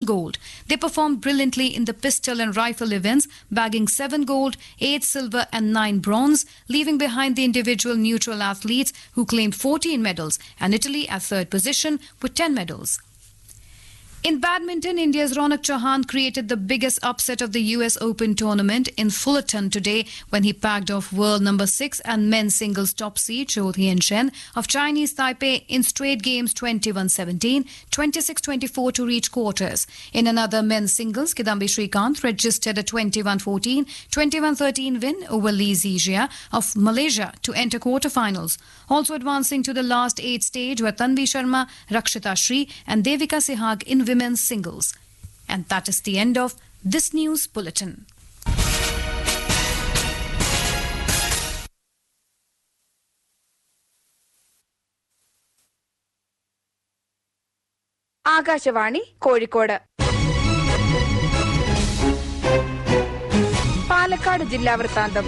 gold. They performed brilliantly in the pistol and rifle events, bagging 7 gold, 8 silver, and 9 bronze, leaving behind the individual neutral athletes who claimed 14 medals and Italy at third position with 10 medals. In badminton, India's Ronak Chauhan created the biggest upset of the US Open tournament in Fullerton today when he packed off world number 6 and men's singles top seed Zhou Tianchen of Chinese Taipei in straight games 21-17, 26-24 to reach quarters. In another men's singles, Kidambi Srikanth registered a 21-14, 21-13 win over Lee Zizia of Malaysia to enter quarterfinals. Also advancing to the last eight stage were Tanvi Sharma, Rakshita Shri and Devika Sehag in women's singles. And that is the end of this news bulletin. Akashvani Kozhikode Palakkad ജില്ലാ വൃത്താന്തം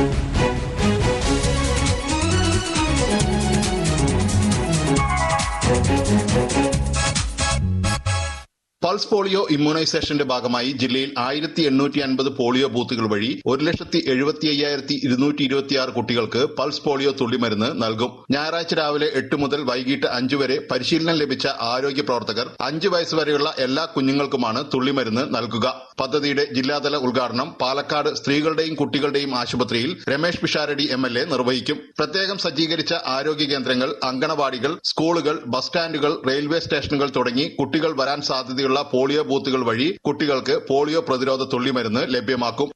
pulse polio ഇമ്മ്യൂണൈസേഷന്റെ ഭാഗമായി ജില്ലയിൽ ആയിരത്തി എണ്ണൂറ്റി അൻപത് polio ബൂത്തുകൾ വഴി ഒരു ലക്ഷത്തി എഴുപത്തി അയ്യായിരത്തി ഇരുന്നൂറ്റി ഇരുപത്തിയാറ് കുട്ടികൾക്ക് പൾസ് പോളിയോ തുള്ളിമരുന്ന് നൽകും ഞായറാഴ്ച രാവിലെ എട്ട് മുതൽ വൈകിട്ട് അഞ്ചു വരെ പരിശീലനം ലഭിച്ച ആരോഗ്യ പ്രവർത്തകർ അഞ്ച് വയസ്സ് വരെയുള്ള എല്ലാ കുഞ്ഞുങ്ങൾക്കുമാണ് തുള്ളിമരുന്ന് നൽകുക പദ്ധതിയുടെ ജില്ലാതല ഉദ്ഘാടനം പാലക്കാട് സ്ത്രീകളുടെയും കുട്ടികളുടെയും ആശുപത്രിയിൽ Ramesh Pisharody M L A നിർവഹിക്കും പ്രത്യേകം സജ്ജീകരിച്ച ആരോഗ്യ കേന്ദ്രങ്ങൾ അങ്കണവാടികൾ സ്കൂളുകൾ ബസ് സ്റ്റാൻഡുകൾ റെയിൽവേ സ്റ്റേഷനുകൾ തുടങ്ങി കുട്ടികൾ വരാൻ സാധ്യതയുള്ള പോളിയോ ബൂത്തുകൾ വഴി കുട്ടികൾക്ക് പോളിയോ പ്രതിരോധ തുള്ളിമരുന്ന് ലഭ്യമാക്കും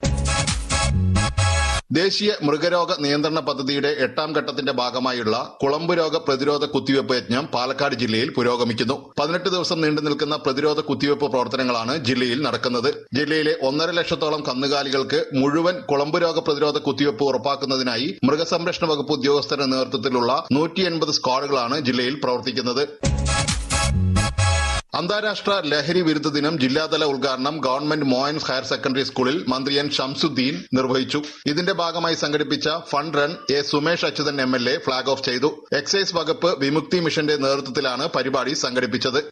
ദേശീയ മൃഗരോഗ നിയന്ത്രണ പദ്ധതിയുടെ എട്ടാം ഘട്ടത്തിന്റെ ഭാഗമായുള്ള കുളമ്പ് രോഗ പ്രതിരോധ കുത്തിവയ്പ് യജ്ഞം പാലക്കാട് ജില്ലയിൽ പുരോഗമിക്കുന്നു പതിനെട്ട് ദിവസം നീണ്ടു നിൽക്കുന്ന പ്രതിരോധ കുത്തിവയ്പ് പ്രവർത്തനങ്ങളാണ് ജില്ലയിൽ നടക്കുന്നത് ജില്ലയിലെ ഒന്നര ലക്ഷത്തോളം കന്നുകാലികൾക്ക് മുഴുവൻ കുളമ്പ് രോഗ പ്രതിരോധ കുത്തിവയ്പ് ഉറപ്പാക്കുന്നതിനായി മൃഗസംരക്ഷണ വകുപ്പ് ഉദ്യോഗസ്ഥരുടെ നേതൃത്വത്തിലുള്ള നൂറ്റി എൺപത് സ്ക്വാഡുകളാണ് ജില്ലയിൽ പ്രവർത്തിക്കുന്നത് അന്താരാഷ്ട്ര ലഹരി വിരുദ്ധ ദിനം ജില്ലാതല ഉദ്ഘാടനം ഗവൺമെന്റ് മോയൻസ് ഹയർ സെക്കൻഡറി സ്കൂളിൽ മന്ത്രി എൻ ഷംസുദ്ദീൻ നിർവഹിച്ചു ഇതിന്റെ ഭാഗമായി സംഘടിപ്പിച്ച fund run A Sumesh Achuthan M L A flag off ചെയ്തു എക്സൈസ് വകുപ്പ് വിമുക്തി മിഷന്റെ നേതൃത്വത്തിലാണ് പരിപാടി സംഘടിപ്പിച്ചത്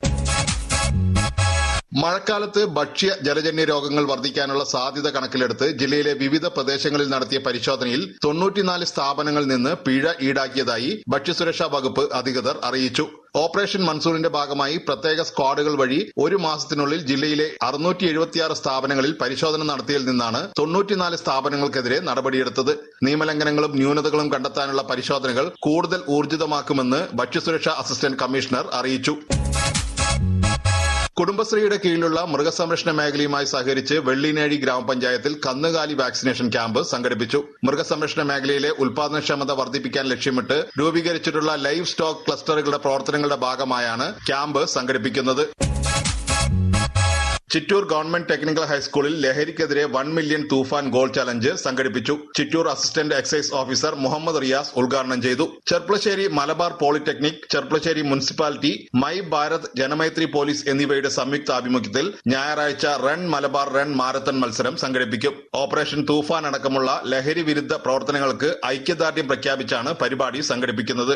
മഴക്കാലത്ത് ഭക്ഷ്യ ജലജന്യ രോഗങ്ങൾ വർദ്ധിക്കാനുള്ള സാധ്യത കണക്കിലെടുത്ത് ജില്ലയിലെ വിവിധ പ്രദേശങ്ങളിൽ നടത്തിയ പരിശോധനയിൽ തൊണ്ണൂറ്റിനാല് സ്ഥാപനങ്ങളിൽ നിന്ന് പിഴ ഈടാക്കിയതായി ഭക്ഷ്യസുരക്ഷാ വകുപ്പ് അധികൃതർ അറിയിച്ചു ഓപ്പറേഷൻ മൺസൂണിന്റെ ഭാഗമായി പ്രത്യേക സ്ക്വാഡുകൾ വഴി ഒരു മാസത്തിനുള്ളിൽ ജില്ലയിലെ അറുന്നൂറ്റി എഴുപത്തിയാറ് സ്ഥാപനങ്ങളിൽ പരിശോധന നടത്തിയതിൽ നിന്നാണ് തൊണ്ണൂറ്റിനാല് സ്ഥാപനങ്ങൾക്കെതിരെ നടപടിയെടുത്തത് നിയമലംഘനങ്ങളും ന്യൂനതകളും കണ്ടെത്താനുള്ള പരിശോധനകൾ കൂടുതൽ ഊർജിതമാക്കുമെന്ന് ഭക്ഷ്യസുരക്ഷാ അസിസ്റ്റന്റ് കമ്മീഷണർ അറിയിച്ചു കുടുംബശ്രീയുടെ കീഴിലുള്ള മൃഗസംരക്ഷണ മേഖലയുമായി സഹകരിച്ച് വെള്ളിനേഴി ഗ്രാമപഞ്ചായത്തിൽ കന്നുകാലി വാക്സിനേഷൻ ക്യാമ്പ് സംഘടിപ്പിച്ചു മൃഗസംരക്ഷണ മേഖലയിലെ ഉൽപാദനക്ഷമത വർദ്ധിപ്പിക്കാൻ ലക്ഷ്യമിട്ട് രൂപീകരിച്ചിട്ടുള്ള ലൈവ് സ്റ്റോക്ക് ക്ലസ്റ്ററുകളുടെ പ്രവർത്തനങ്ങളുടെ ഭാഗമായാണ് ക്യാമ്പ് സംഘടിപ്പിക്കുന്നത് ചിറ്റൂർ ഗവൺമെന്റ് ടെക്നിക്കൽ ഹൈസ്കൂളിൽ ലഹരിക്കെതിരെ വൺ മില്യൺ തൂഫാൻ ഗോൾ ചലഞ്ച് സംഘടിപ്പിച്ചു Chittur assistant excise officer Muhammad Riyas ഉദ്ഘാടനം ചെയ്തു Cherpulassery Malabar polytechnic Cherpulassery municipality my Bharat Janamaithri police എന്നിവയുടെ സംയുക്ത ആഭിമുഖ്യത്തിൽ ഞായറാഴ്ച റൺ മലബാർ റൺ മാരത്തൺ മത്സരം സംഘടിപ്പിക്കും ഓപ്പറേഷൻ തൂഫാൻ അടക്കമുള്ള ലഹരി വിരുദ്ധ പ്രവർത്തനങ്ങൾക്ക് ഐക്യദാർഢ്യം പ്രഖ്യാപിച്ചാണ് പരിപാടി സംഘടിപ്പിക്കുന്നത്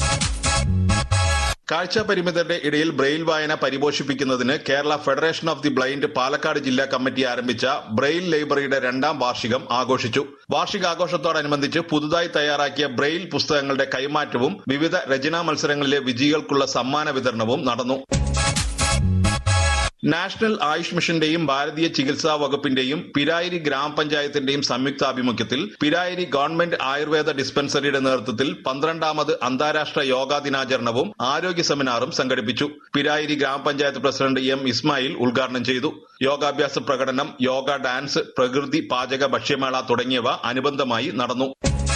കാഴ്ച പരിമിതരുടെ ഇടയിൽ ബ്രെയിൽ വായന പരിപോഷിപ്പിക്കുന്നതിന് Kerala federation of the blind Palakkad ജില്ലാ കമ്മിറ്റി ആരംഭിച്ച ബ്രെയിൽ ലൈബ്രറിയുടെ രണ്ടാം വാർഷികം ആഘോഷിച്ചു വാർഷികാഘോഷത്തോടനുബന്ധിച്ച് പുതുതായി തയ്യാറാക്കിയ ബ്രെയിൽ പുസ്തകങ്ങളുടെ കൈമാറ്റവും വിവിധ രചനാ മത്സരങ്ങളിലെ വിജയികൾക്കുള്ള സമ്മാന വിതരണവും നടന്നു നാഷണൽ ആയുഷ് മിഷന്റെയും ഭാരതീയ ചികിത്സാ വകുപ്പിന്റെയും പിരായിരി ഗ്രാമപഞ്ചായത്തിന്റെയും സംയുക്താഭിമുഖ്യത്തിൽ പിരായിരി ഗവൺമെന്റ് ആയുർവേദ ഡിസ്പെൻസറിയുടെ നേതൃത്വത്തിൽ പന്ത്രണ്ടാമത് അന്താരാഷ്ട്ര യോഗാ ദിനാചരണവും ആരോഗ്യ സെമിനാറും സംഘടിപ്പിച്ചു പിരായിരി ഗ്രാമപഞ്ചായത്ത് പ്രസിഡന്റ് എം ഇസ്മായിൽ ഉദ്ഘാടനം ചെയ്തു യോഗാഭ്യാസ പ്രകടനം യോഗ ഡാൻസ് പ്രകൃതി പാചക ഭക്ഷ്യമേള തുടങ്ങിയവ അനുബന്ധമായി നടന്നു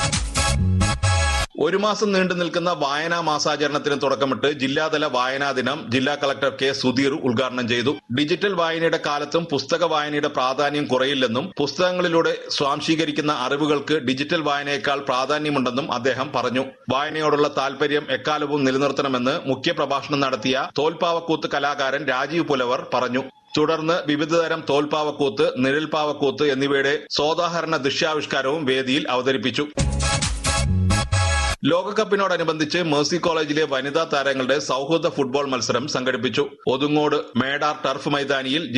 ഒരു മാസം നീണ്ടു നിൽക്കുന്ന വായനാ മാസാചരണത്തിന് തുടക്കമിട്ട് ജില്ലാതല വായനാ ദിനം ജില്ലാ കളക്ടർ കെ സുധീർ ഉദ്ഘാടനം ചെയ്തു ഡിജിറ്റൽ വായനയുടെ കാലത്തും പുസ്തക വായനയുടെ പ്രാധാന്യം കുറയില്ലെന്നും പുസ്തകങ്ങളിലൂടെ സ്വാംശീകരിക്കുന്ന അറിവുകൾക്ക് ഡിജിറ്റൽ വായനയേക്കാൾ പ്രാധാന്യമുണ്ടെന്നും അദ്ദേഹം പറഞ്ഞു വായനയോടുള്ള താൽപര്യം എക്കാലവും നിലനിർത്തണമെന്ന് മുഖ്യപ്രഭാഷണം നടത്തിയ തോൽപ്പാവക്കൂത്ത് കലാകാരൻ രാജീവ് പുലവർ പറഞ്ഞു തുടർന്ന് വിവിധതരം തോൽപ്പാവക്കൂത്ത് നിഴൽപ്പാവക്കൂത്ത് എന്നിവയുടെ സോദാഹരണ ദൃശ്യാവിഷ്കാരവും വേദിയിൽ അവതരിപ്പിച്ചു ലോകകപ്പിനോടനുബന്ധിച്ച് മേഴ്സി കോളേജിലെ വനിതാ താരങ്ങളുടെ സൗഹൃദ ഫുട്ബോൾ മത്സരം സംഘടിപ്പിച്ചു ഒതുങ്ങോട് മേടാർ ടർഫ് മൈതാനിയിൽ